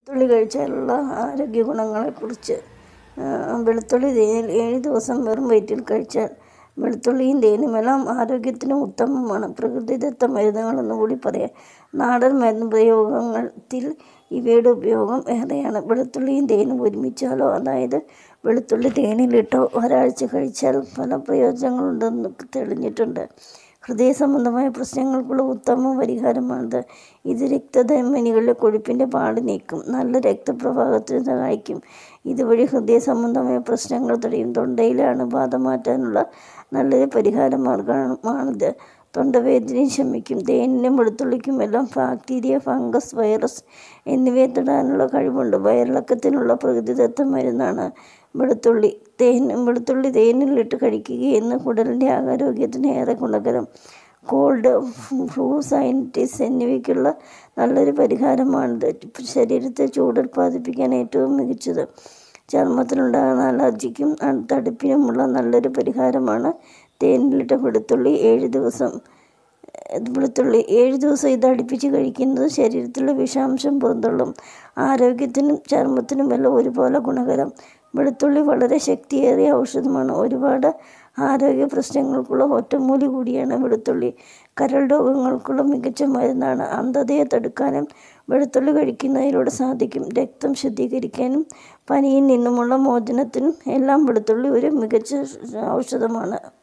വെളുത്തുള്ളി കഴിച്ചാലുള്ള ആരോഗ്യ ഗുണങ്ങളെക്കുറിച്ച് വെളുത്തുള്ളി തേനിൽ ഏഴ് ദിവസം വെറും വയറ്റിൽ കഴിച്ചാൽ വെളുത്തുള്ളിയും തേനുമെല്ലാം ആരോഗ്യത്തിന് ഉത്തമമാണ് പ്രകൃതിദത്ത മരുന്നുകളെന്ന് കൂടി പറയാം നാടൻ മരുന്ന് പ്രയോഗത്തിൽ ഇവയുടെ ഉപയോഗം ഏറെയാണ് വെളുത്തുള്ളിയും തേനും ഒരുമിച്ചാലോ അതായത് വെളുത്തുള്ളി തേനിലിട്ടോ ഒരാഴ്ച കഴിച്ചാൽ പല പ്രയോജനങ്ങളുണ്ടെന്ന് തെളിഞ്ഞിട്ടുണ്ട് ഹൃദയ സംബന്ധമായ പ്രശ്നങ്ങൾക്കുള്ള ഉത്തമ പരിഹാരമാണിത് ഇത് രക്തധമനികളിലെ കൊഴുപ്പിൻ്റെ പാട് നീക്കും നല്ല രക്തപ്രവാഹത്തിന് സഹായിക്കും ഇതുവഴി ഹൃദയ സംബന്ധമായ പ്രശ്നങ്ങൾ തടയും തൊണ്ടയിലെ അണുബാധ മാറ്റാനുള്ള നല്ലൊരു പരിഹാര മാർഗമാണിത് തൊണ്ടവേദനയും ശമിക്കും തേനിനും വെളുത്തുള്ളിക്കും എല്ലാം ബാക്ടീരിയ ഫംഗസ് വൈറസ് എന്നിവയെ തടാനുള്ള കഴിവുണ്ട് വയറിളക്കത്തിനുള്ള പ്രകൃതിദത്ത മരുന്നാണ് വെളുത്തുള്ളി തേൻ വെളുത്തുള്ളി തേനിലിട്ട് കഴിക്കുകയെന്ന് കുടലിൻ്റെ ആരോഗ്യത്തിന് ഏറെ ഗുണകരം കോൾഡ് ഫ്ലൂ സൈനറ്റൈസ് എന്നിവയ്ക്കുള്ള നല്ലൊരു പരിഹാരമാണിത് ശരീരത്തെ ചൂടുൽപ്പാദിപ്പിക്കാൻ ഏറ്റവും മികച്ചത് ചർമ്മത്തിനുണ്ടാകുന്ന അലർജിക്കും തടുപ്പിനുമുള്ള നല്ലൊരു പരിഹാരമാണ് തേനിലിട്ട വെളുത്തുള്ളി ഏഴ് ദിവസം വെളുത്തുള്ളി ഏഴ് ദിവസം ഇത് അടുപ്പിച്ച് കഴിക്കുന്നത് ശരീരത്തിലെ വിഷാംശം പുറന്തള്ളും ആരോഗ്യത്തിനും ചർമ്മത്തിനുമെല്ലാം ഒരുപോലെ ഗുണകരം വെളുത്തുള്ളി വളരെ ശക്തിയേറിയ ഔഷധമാണ് ഒരുപാട് ആരോഗ്യ പ്രശ്നങ്ങൾക്കുള്ള ഒറ്റമൂലി കൂടിയാണ് വെളുത്തുള്ളി കരൾ രോഗങ്ങൾക്കുള്ള മികച്ച മരുന്നാണ് അന്ധതയെ തടുക്കാനും വെളുത്തുള്ളി കഴിക്കുന്നതിലൂടെ സാധിക്കും രക്തം ശുദ്ധീകരിക്കാനും പനിയിൽ നിന്നുമുള്ള മോചനത്തിനും എല്ലാം വെളുത്തുള്ളി ഒരു മികച്ച ഔഷധമാണ്